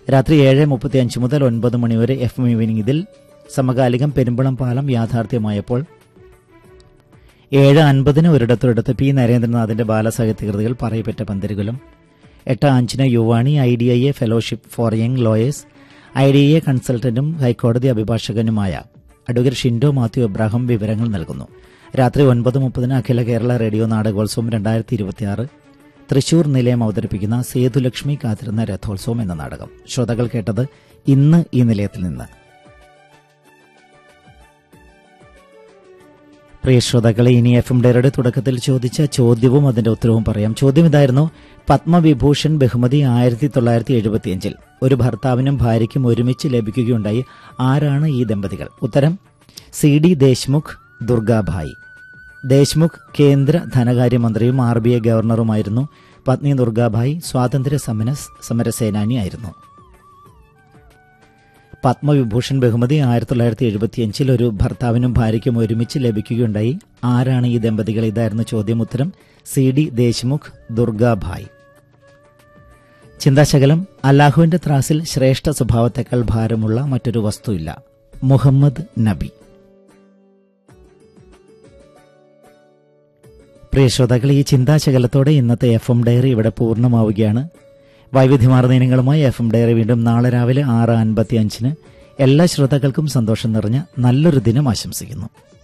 രാത്രി ഏഴ് മുപ്പത്തി അഞ്ച് മുതൽ ഒൻപത് മണിവരെ എഫ് എം ഈവനിംഗ് ഇതിൽ സമകാലികം പെരുമ്പളം പാലം യാഥാർത്ഥ്യമായപ്പോൾ ഏഴ് അൻപതിന് ഒരിടത്തൊരിടത്ത് പി നരേന്ദ്രനാഥിന്റെ ബാലസാഹിത്യകൃതികൾ പറയപ്പെട്ട പന്തിരുകളും എട്ട് അഞ്ചിന് യുവാണി I D I A fellowship for young lawyers I D A കൺസൾട്ടന്റും ഹൈക്കോടതി അഭിഭാഷകനുമായ അഡ്വക്കേറ്റ് ഷിൻഡോ മാത്യു എബ്രാഹിം വിവരങ്ങൾ നൽകുന്നു രാത്രി ഒൻപത് മുപ്പതിന് അഖില കേരള റേഡിയോ നാടകോത്സവം രണ്ടായിരത്തി ഇരുപത്തിയാറ് തൃശൂർ നിലയം അവതരിപ്പിക്കുന്ന സേതുലക്ഷ്മി കാത്തിരുന്ന രഥോത്സവം എന്ന നാടകം ശ്രോതാക്കൾ കേട്ടത് ഇന്ന് ഈ നിലയത്തിൽ നിന്ന് പ്രിയ ശ്രോതാക്കളെ ഇനി എഫ് എം ഡയറുടെ തുടക്കത്തിൽ ചോദിച്ച ചോദ്യവും അതിന്റെ ഉത്തരവും പറയാം ചോദ്യം ഇതായിരുന്നു പത്മവിഭൂഷൺ ബഹുമതി ആയിരത്തി തൊള്ളായിരത്തി എഴുപത്തിയഞ്ചിൽ ഒരു ഭർത്താവിനും ഭാര്യയ്ക്കും ഒരുമിച്ച് ലഭിക്കുകയുണ്ടായി ആരാണ് ഈ ദമ്പതികൾ ഉത്തരം സി ഡി ദേശ്മുഖ് ദുർഗാഭായ് ദേശ്മുഖ് കേന്ദ്ര ധനകാര്യമന്ത്രിയും ആർ ബി ഐ ഗവർണറുമായിരുന്നു പത്നി ദുർഗാഭായ് സ്വാതന്ത്ര്യ സമര സമരസേനാനിയായിരുന്നു പത്മവിഭൂഷൺ ബഹുമതി ആയിരത്തി തൊള്ളായിരത്തി എഴുപത്തിയഞ്ചിൽ ഒരു ഭർത്താവിനും ഭാര്യയ്ക്കും ഒരുമിച്ച് ലഭിക്കുകയുണ്ടായി ആരാണ് ഈ ദമ്പതികൾ ഇതായിരുന്നു ചോദ്യം ഉത്തരം സി ഡി ദേശ്മുഖ് ദുർഗാഭായ് ചിന്താശകലം അല്ലാഹുവിന്റെ ത്രാസിൽ ശ്രേഷ്ഠ സ്വഭാവത്തെക്കാൾ ഭാരമുള്ള മറ്റൊരു വസ്തുവില്ല മുഹമ്മദ് നബി പ്രിയ ശ്രോതാക്കൾ ഈ ചിന്താശകലത്തോടെ ഇന്നത്തെ എഫ് എം ഡയറി ഇവിടെ പൂർണ്ണമാവുകയാണ് വൈവിധ്യമാർന്ന ഇനങ്ങളുമായി എഫ് എം ഡയറി വീണ്ടും നാളെ രാവിലെ ആറ് അൻപത്തി അഞ്ചിന് എല്ലാ ശ്രോതാക്കൾക്കും സന്തോഷം നിറഞ്ഞ നല്ലൊരു ദിനം ആശംസിക്കുന്നു